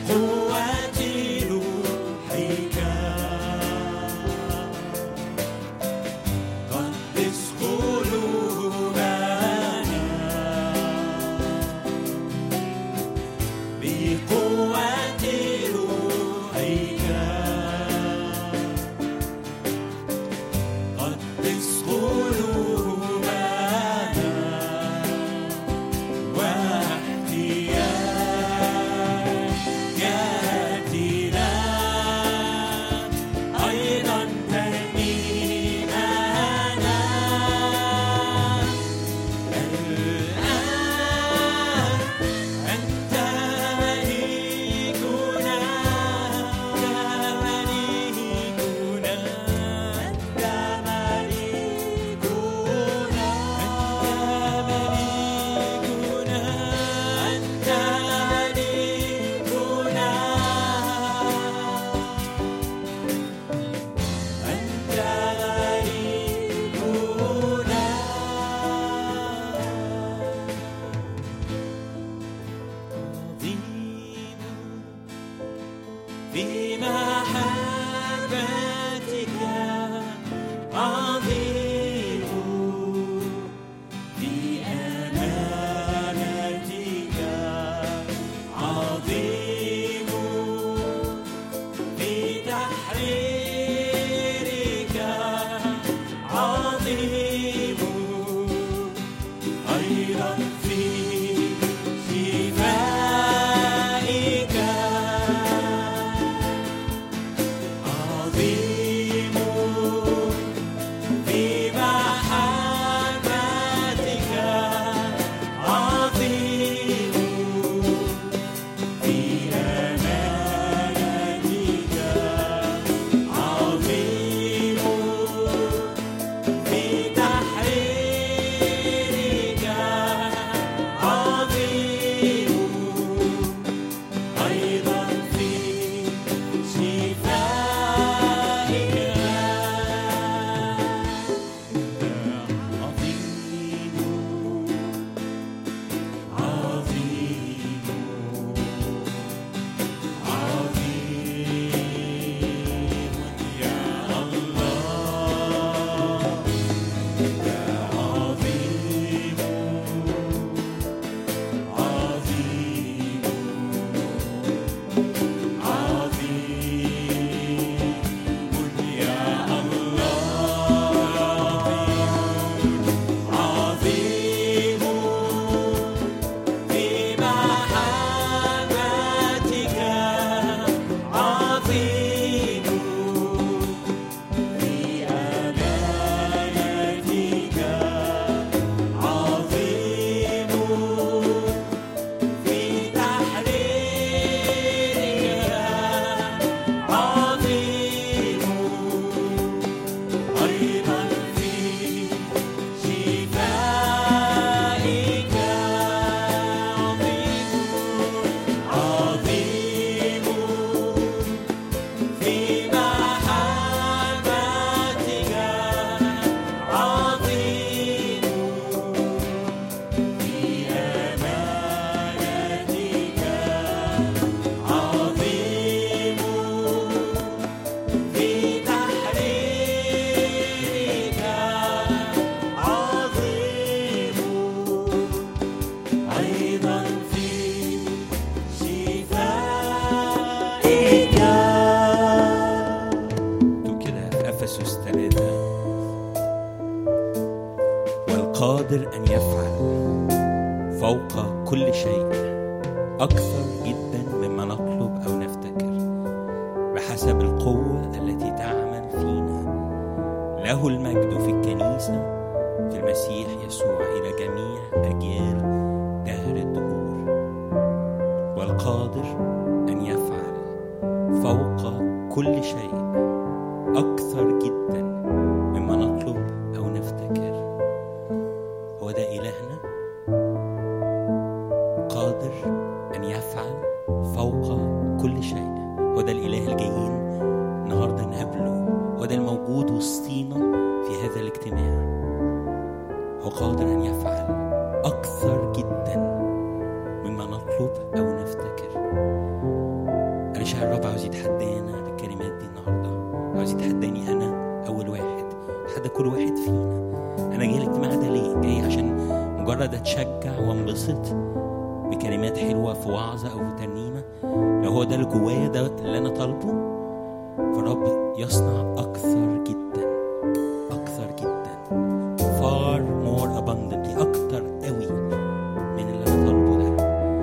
أكثر جدا مما نطلب أو نفتكر مشاعر الرب عاوز يتحدانا بالكلمات دي النهارده عاوز يتحداني انا اول واحد يتحدى كل واحد فينا انا جاي الاجتماع ده ليه جاي عشان مجرد اتشجع وانبسط بكلمات حلوه في وعظه او في ترنيمه لو هو ده اللي جوايا ده اللي انا طالبه فالرب يصنع اكثر جدا اكثر جدا far more abundantly اكتر قوي من اللي انا طالبه ده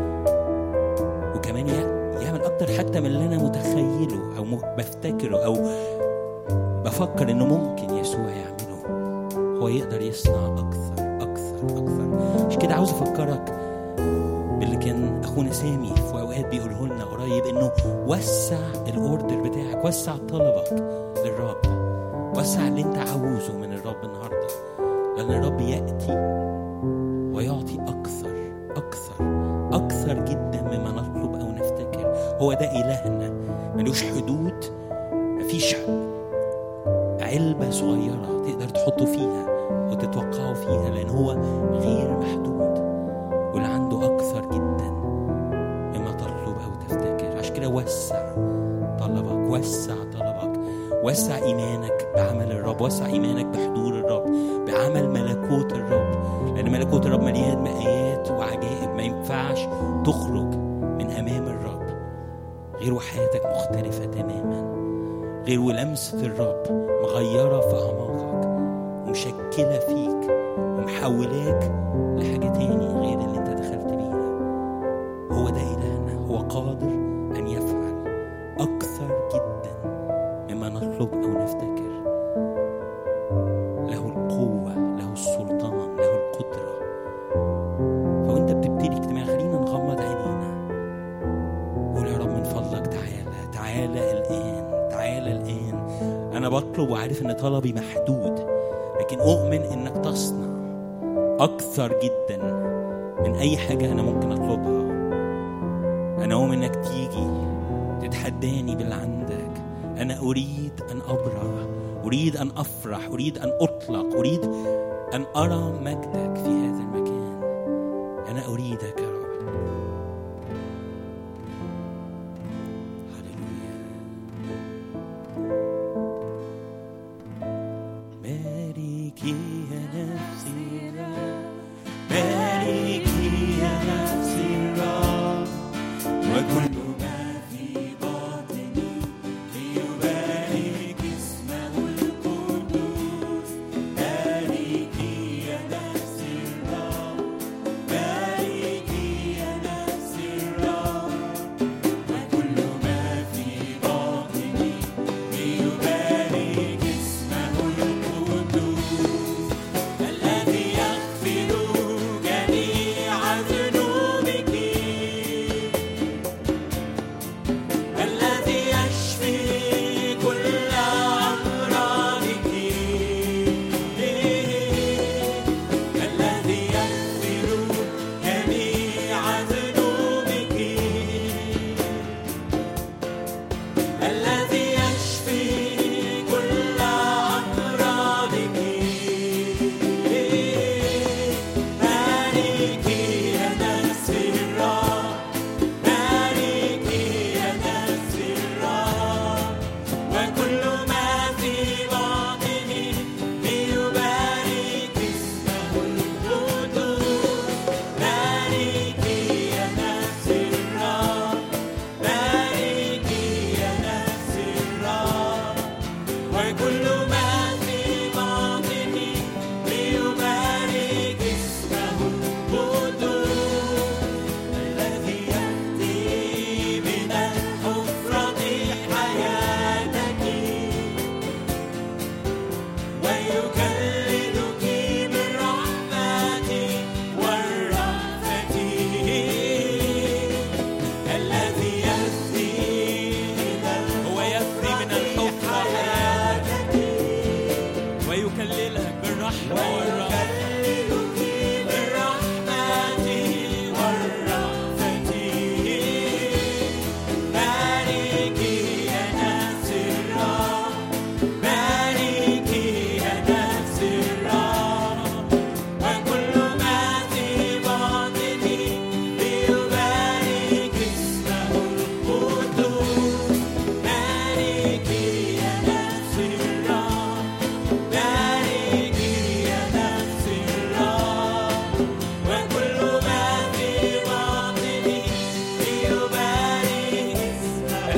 وكمان يع- يعمل اكتر حتى من اللي انا متخيله او م- بفتكره او بفكر انه ممكن يسوع يعمله هو يقدر يصنع اكثر اكثر اكثر مش كده عاوز افكرك باللي كان اخونا سامي في اوقات بيقوله لنا قريب انه وسع الاوردر بتاعك وسع طلبك للرب وسع اللي انت عاوزه من الرب النهارده لان الرب ياتي ويعطي اكثر اكثر اكثر جدا مما نطلب او نفتكر هو ده الهنا ملوش حدود مفيش علبة صغيرة تقدر تحطه فيها وتتوقعه فيها لأن هو غير محدود واللي عنده أكثر جدا مما تطلب أو تفتكر عشان كده وسع طلبك وسع طلبك وسع إيمانك بعمل الرب وسع إيمانك بحضور الرب بعمل ملكوت الرب لأن ملكوت الرب مليان بآيات وعجائب ما ينفعش تخرج من أمام الرب غير وحياتك مختلفة تماماً غير ولمسة الرب مغيرة في أعماقك ومشكلة فيك ومحولاك لحاجة تاني غير اللي انت دخلت بيها هو ده إلهنا هو قادر أن يفعل أكثر جدا مما نطلب أو نفتكر له القوة له السلطان له القدرة فوانت بتبتدي اجتماع خلينا نغمض عينينا قول يا رب من فضلك تعالى تعالى الآن تعالى الآن أنا بطلب وعارف إن طلبي محدود لكن أؤمن إنك تصنع أكثر جدا من أي حاجة أنا ممكن أطلبها أنا أؤمن إنك تيجي تتحداني باللي عندك أنا أريد أن أبرع أريد أن أفرح أريد أن أطلق أريد أن أرى مجدك في هذا المكان أنا أريدك يا رب هللويا مالكي يا نفسي الرب مالكي يا نفسي الرب وكل ما في باطني ليبارك اسمه القدوس مالكي يا نفسي الرب مالكي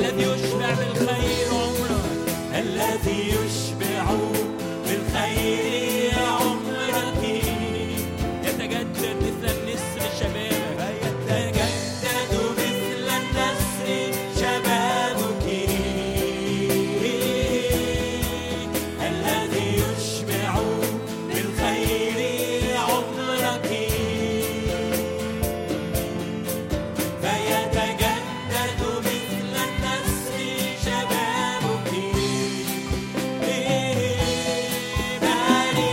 الذي يشبع بالخير عمرك الذي يشبع بالخير عمرك يتجدد مثل النسر شبابك يتجدد مثل النسر شبابك الذي يشبع بالخير عمرك فيتجدد مثل النسر شبابك باركي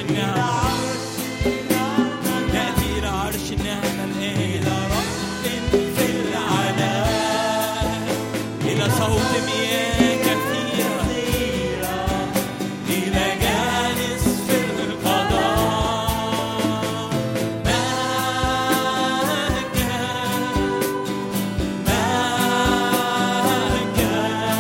النعمة نأتي إلى عرش النعمة الآن في العلا إلى صوت مياه كثيرة إلى جالس في القضاء مهجا مهجا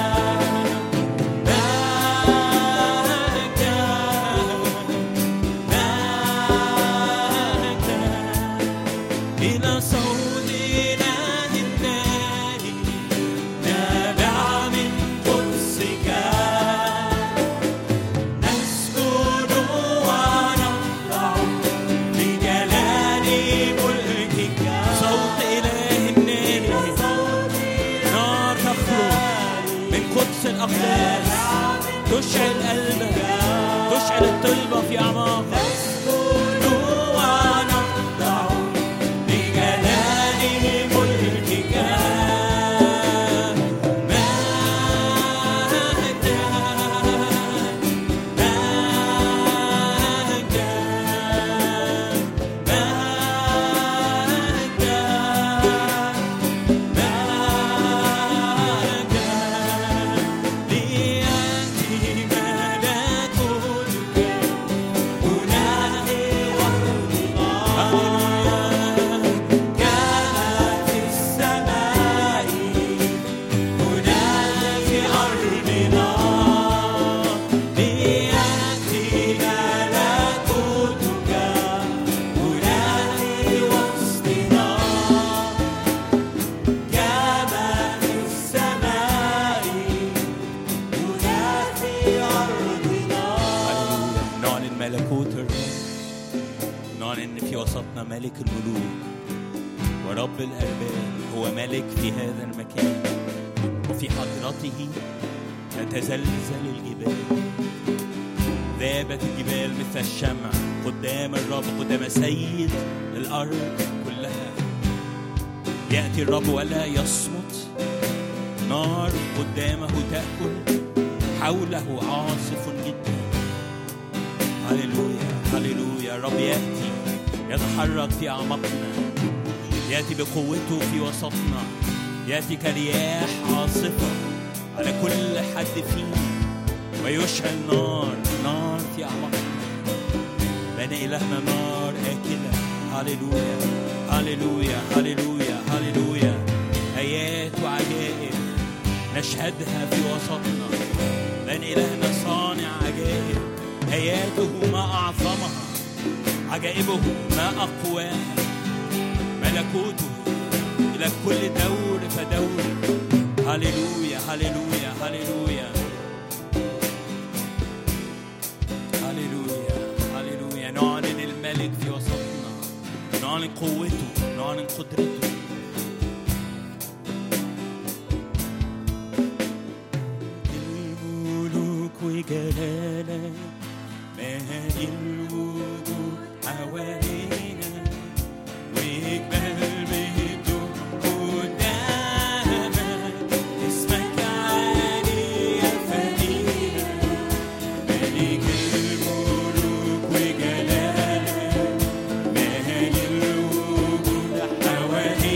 مهجا مهجا إلى صوت إله الناري نابع من قدسك نسجد ونخضع لجلال ملكك صوت إله النار نار تخرج من قدس الأقداس تشعل قلبك تشعل الطلبة في أعماقك نسجد ونخضع لجلال ملكك مهجا مهجا ليأتي ملكوتك هنا وحدنا كما في السماء هنا في أرضنا ليأتي ملكوتك هنا في وسطنا كما في السماء هنا في أرضنا نعلن ملكوت الرب نعلن في وسطنا ملك الملوك ورب الأرباب هو ملك في هذا المكان وفي حضرته تتزلزل الجبال ذابت الجبال مثل الشمع قدام الرب قدام سيد الأرض كلها يأتي الرب ولا يصمت نار قدامه تأكل حوله عاصف جدا هللويا هللويا الرب يأتي يتحرك في أعماقنا يأتي بقوته في وسطنا يأتي كرياح عاصفة على كل حد فينا ويشعل نار نار في أعماقنا لأن إلهنا نار آكلة هللويا هللويا هللويا هللويا آيات وعجائب نشهدها في وسطنا لأن إلهنا صانع عجائب آياته ما أعظمها عجائبه ما أقواها ملكوته إلى كل دور فدور هللويا هللويا هللويا هللويا هللويا نعلن الملك في وسطنا نعلن قوته نعلن قدرته الملوك وجلالك مالي الوجود حوالينا واقبل بهدوء قدامك اسمك عالي يا فدينا ملك الملوك وجلالك مالي الوجود حوالينا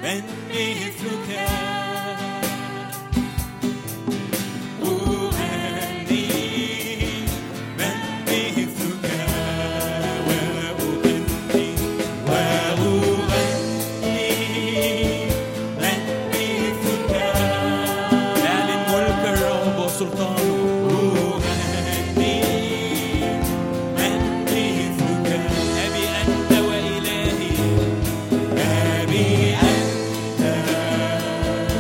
من مثلك أغني من مثلك وأغني وأغني من مثلك اعلن ملك الرب وسلطانه أغني من مثلك ابي انت والهي أبي أنت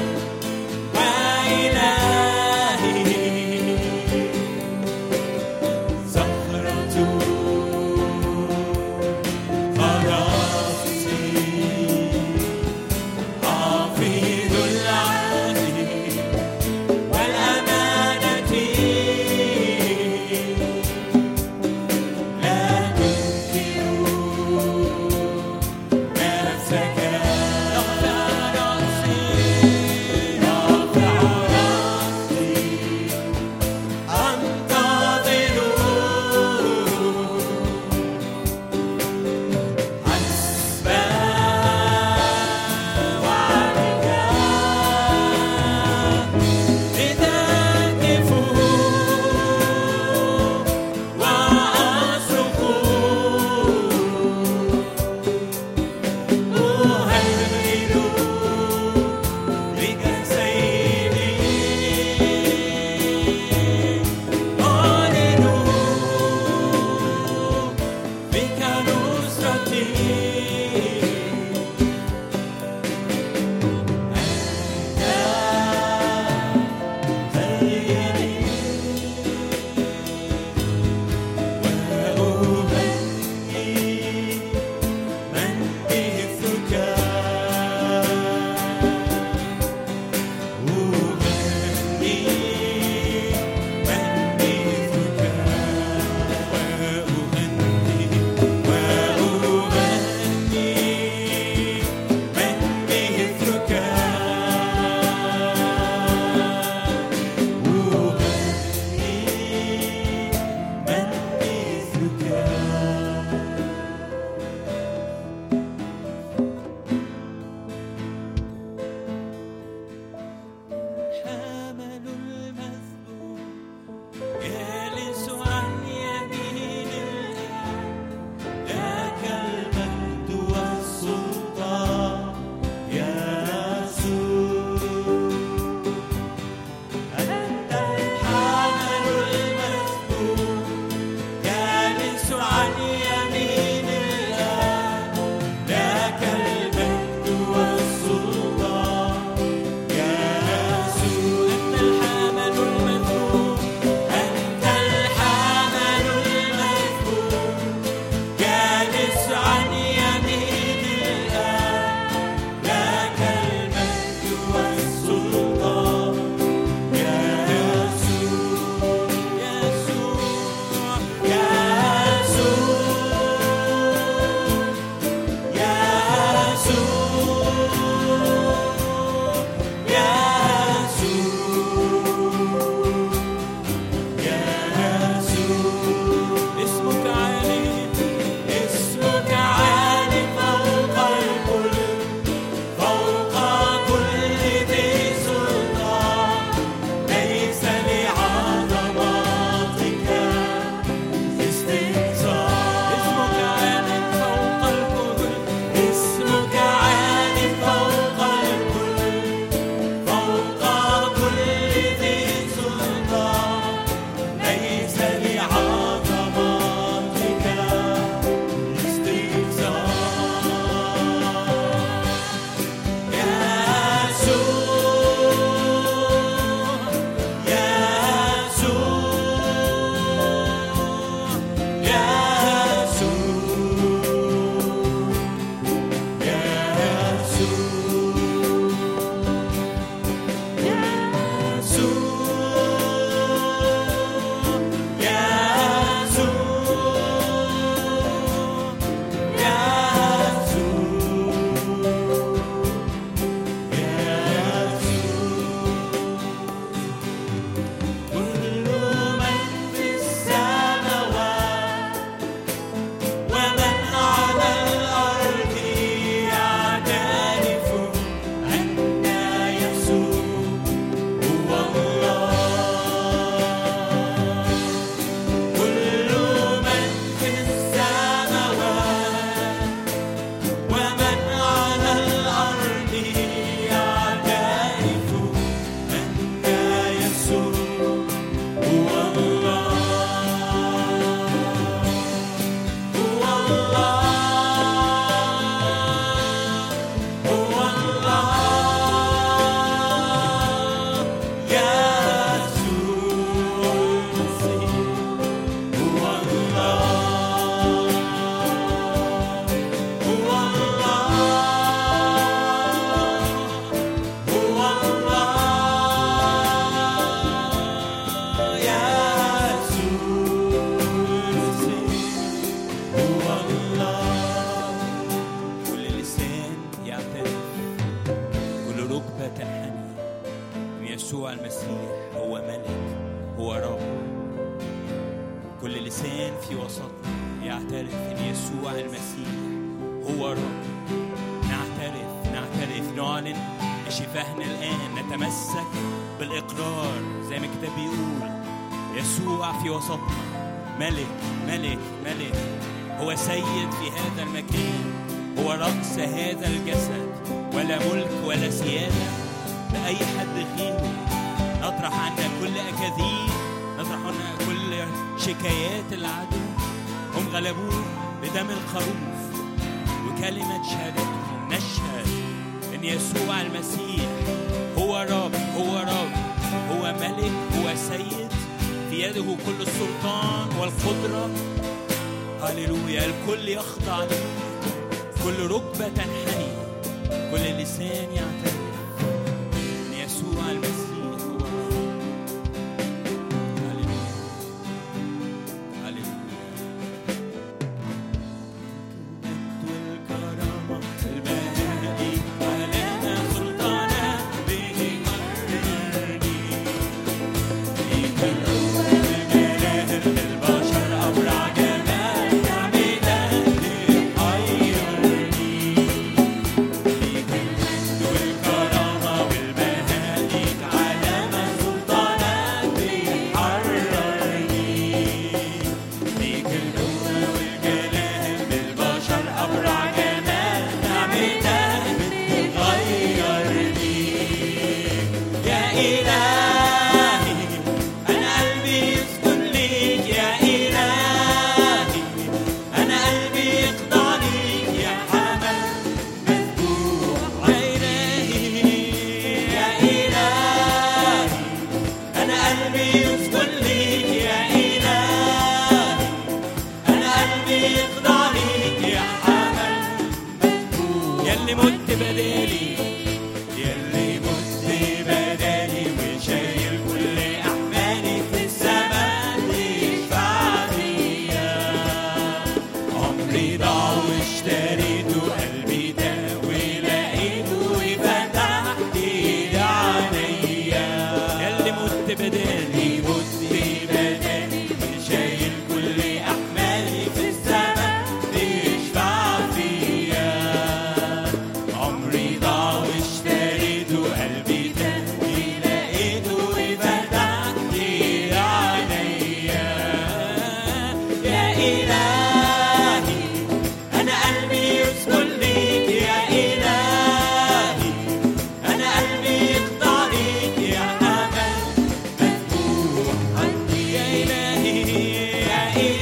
يسوع المسيح هو ملك هو رب كل لسان في وسطنا يعترف ان يسوع المسيح هو رب نعترف نعترف نعلن شفاهنا الان نتمسك بالاقرار زي ما الكتاب بيقول يسوع في وسطنا ملك ملك ملك هو سيد في هذا المكان هو رأس هذا الجسد ولا ملك ولا سيادة لأي حد غيره نطرح عنا كل أكاذيب نطرح عنا كل شكايات العدو هم غلبوه بدم الخروف وكلمة شهادتهم نشهد إن يسوع المسيح هو رب هو رب هو ملك هو سيد في يده كل السلطان والقدرة هللويا الكل يخضع له كل ركبة تنحني كل لسان يعترف إن يسوع المسيح هو رب هللويا هللويا المجد والكرامة البهائي علينا سلطانا به مرني ليك القوة والجلال البشر أبرع جمال نعمتك حيرني ليك المجد والكرامة والبهاء ليك علامة سلطانك بيحررني ليك القوة والجلال بالبشر أبرع جمال نعمتك بتغيرني يا إلهي أنا قلبي يسكن ليك يا إلهي أنا قلبي يخضع ليك يا حمل مذبوح يا إلهي يا إلهي أنا قلبي يسكن ليك يا إلهي أنا قلبي يخضع ليك يا حمل مذبوح يلي مت بدالي يلي مت بدالي وشايل كل أحمالي في السماء تشفع فيا عمري ضاع واشتريته قلبي ده ولقيته وفتحت ايدي عليا يلي مت بدالي مت بدالي شايل كل احمالي في السماء تشفع فيا عمري ضاع واشتريته قلبي ده لقيته وفتحت ايدي عليا يا إلهي أنا قلبي يسكن ليك يا إلهي أنا قلبي يخضع ليك يا أمل مفتوح عندي يا إلهي يا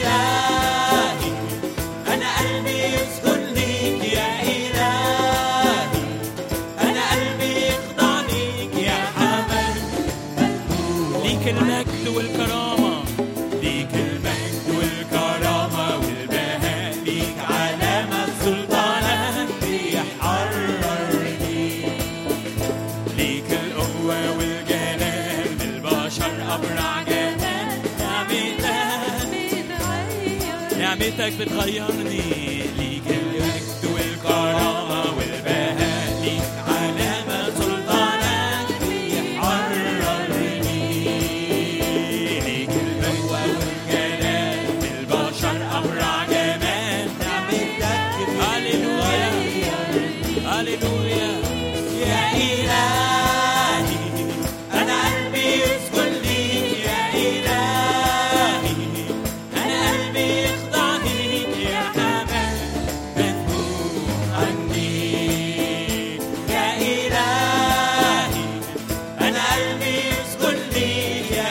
إلهي أنا قلبي يسكن ليك يا إلهي أنا قلبي يخضع ليك يا أمل ليك المجد والكرامة ليك المجد والكرامة والبهاء ليك علامة سلطانك بيحررني ليك القوة والجلال بالبشر أبرع جمال نعمتك نعمتك بتغيرني ليك المجد والكرامة والبهاء ليك علامة سلطانك بيحررني ليك القوة والجلال بالبشر أبرع جمال نعمتك هللويا هللويا يا إلهي أنا قلبي يسكن ليك يا إلهي أنا قلبي يخضع ليك يا حمل مذبوح عني يا إلهي أنا قلبي يسكن ليك يا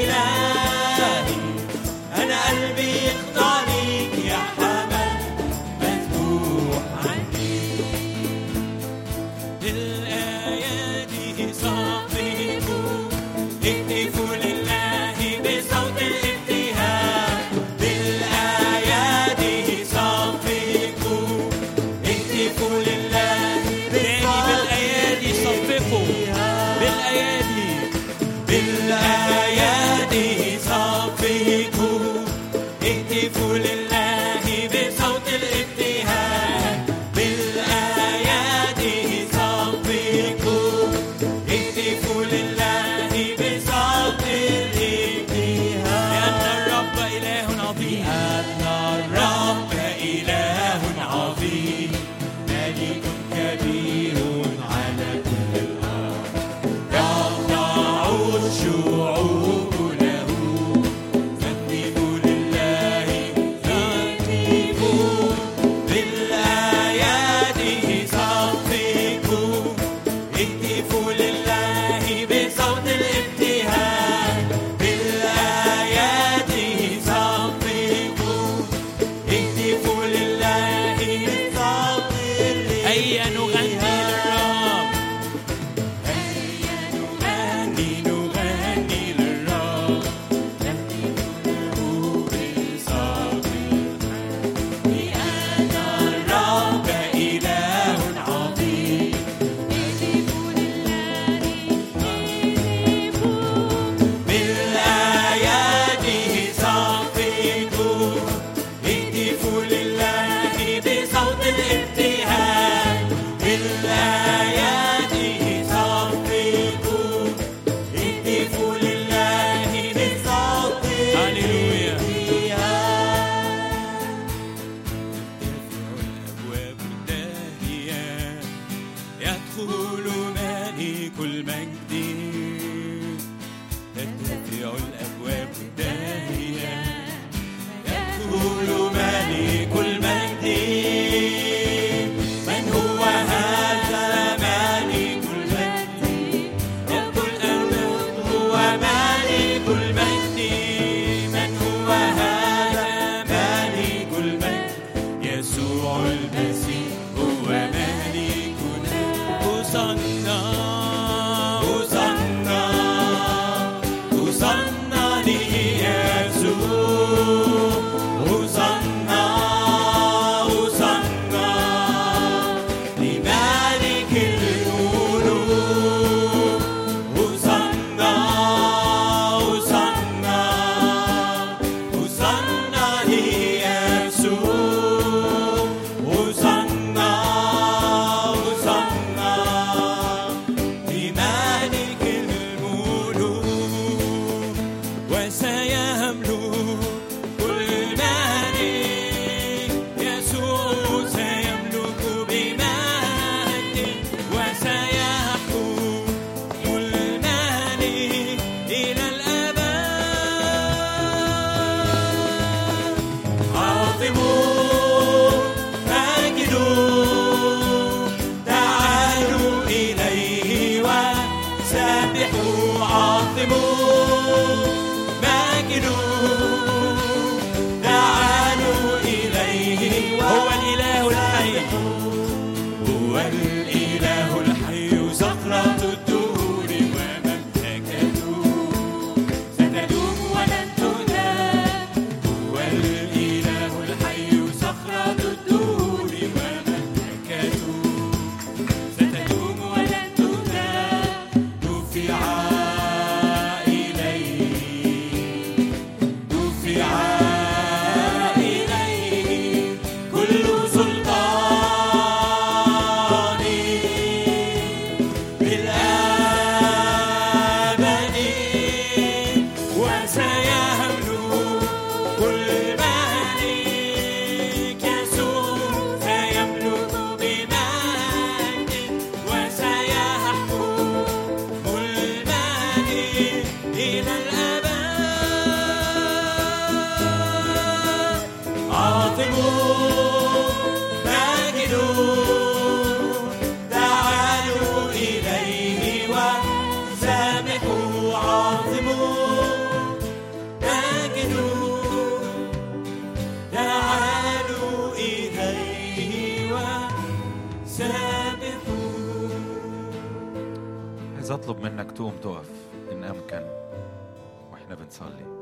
إلهي أنا قلبي يخضع ليك يا حمل مذبوح عني بالأيادي صفقوا اهتفوا لله بصوت الابتهاج بالأيادي صفقوا اهتفوا لله تاني بالأيادي صفقوا بالأيادي بالأيادي صفقوا اهتفوا لله بصوت الابتهاج بالأيادي صفقوا بالأيادي صفقوا اهتفوا لله بالصوت هللويا. ترتفع الأبواب الداهية يدخل ملك المجد ترتفع الأبواب الداهية يدخل ملك المجد من هو هذا ملك المجد رب الأرباب هو ملك المجد من هو هذا ملك المجد يسوع المسيح هو ملكنا هوسنا هوسنا هوسنا ليسوع هوسنا هوسنا لملك الملوك هوسنا هوسنا هوسنا ليسوع هوسنا هوسنا لملك الملوك وسيملك كل ملك يسوع سيملك بمجد وسيحكم كل ملك إلى الأبد عظموا مجدوا تعالوا إليه وسبحوا عظموا مجدوا تعالوا إليه هو الإله الحي هو الإله الحي زهرة الدهور ومملكته ستدوم ولن تدام هو الإله الحي زهرة الدهور ومملكته ستدوم ولن تدام دفع إليه دفع إليه كل سلطان بالأبد وسيملك كل ملك يسوع سيملك بمجد وسيحكم كل ملك إلى الأبد عظموا مجدوا تعالوا إليه وسامحوا عظموا مجدوا تعالوا إليه وسامحوا عايز اطلب منك تقوم تقف ان امكن واحنا بنصلي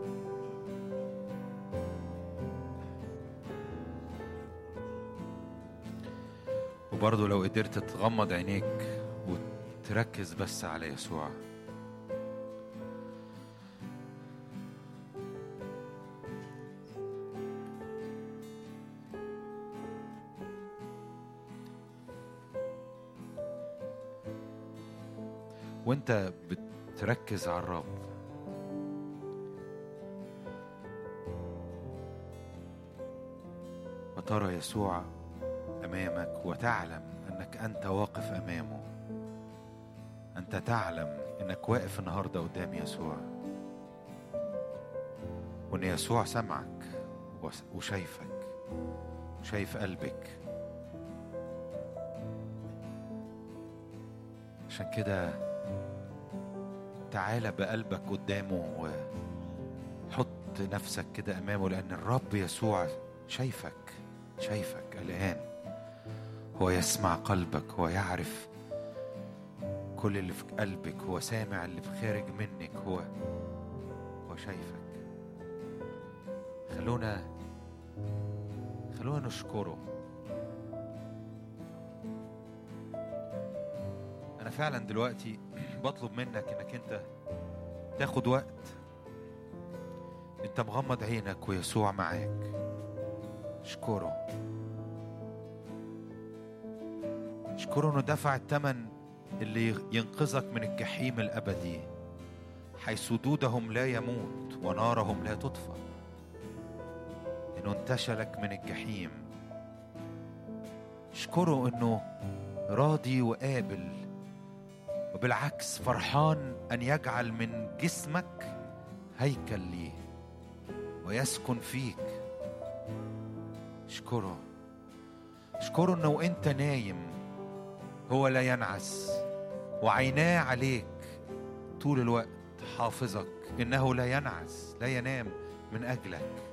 وبرضه لو قدرت تغمض عينيك وتركز بس على يسوع وانت بتركز على الرب وترى يسوع امامك وتعلم انك انت واقف امامه انت تعلم انك واقف النهارده قدام يسوع وان يسوع سمعك وس- وشايفك وشايف قلبك عشان كده تعالى بقلبك قدامه وحط نفسك كده امامه لان الرب يسوع شايفك شايفك الان هو يسمع قلبك هو يعرف كل اللي في قلبك هو سامع اللي في خارج منك هو هو شايفك خلونا خلونا نشكره انا فعلا دلوقتي بطلب منك انك انت تاخد وقت انت مغمض عينك ويسوع معاك اشكره اشكره اشكره انه دفع الثمن اللي ينقذك من الجحيم الابدي حيث دودهم لا يموت ونارهم لا تطفى انه انتشلك من الجحيم اشكره انه راضي وقابل وبالعكس فرحان ان يجعل من جسمك هيكل ليه ويسكن فيك اشكره اشكره انه وانت نايم هو لا ينعس وعيناه عليك طول الوقت حافظك انه لا ينعس لا ينام من اجلك